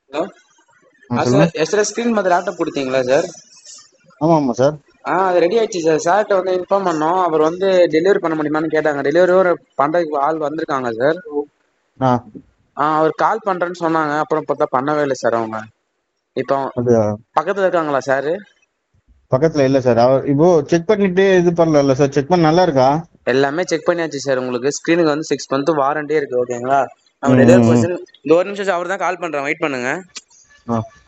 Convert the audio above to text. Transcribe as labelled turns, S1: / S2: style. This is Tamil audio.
S1: ஹலோ
S2: ஆ
S1: ஆ
S2: சொல்லுங்க
S1: சார் எஸ்ட்ரா ஸ்க்ரீன் மற்ற லேப்டாப் கொடுத்தீங்களா சார்
S2: ஆமா ஆமா சார்
S1: ஆ அது ரெடி ஆயிடுச்சு சார் சார்ட்ட வந்து இன்ஃபார்ம் பண்ணோம் அவர் வந்து டெலிவரி பண்ண முடியுமான்னு கேட்டாங்க டெலிவரியும் பண்றதுக்கு ஆள் வந்திருக்காங்க சார்
S2: ஆ
S1: ஆ அவர் கால் பண்றேன்னு சொன்னாங்க அப்புறம் பார்த்தா பண்ணவே இல்லை சார் அவங்க இப்போ
S2: அப்படியா
S1: பக்கத்துல இருக்காங்களா சார்
S2: பக்கத்துல இல்ல சார் அவர் இப்போ செக் பண்ணிட்டு இது பண்ணல சார் செக் பண்ண நல்லா இருக்கா
S1: எல்லாமே செக் பண்ணியாச்சு சார் உங்களுக்கு ஸ்க்ரீனுக்கு வந்து சிக்ஸ் மந்த் வாரண்டியே இருக்கு ஓகேங்களா நம்ம
S2: ம்
S1: டெலிவரி
S2: ம் ம்
S1: பர்சன் இந்த ஒரு நிமிஷம் சார் அவர் தான் கால் பண்றேன் வெயிட் பண்ணுங்க
S2: ஆ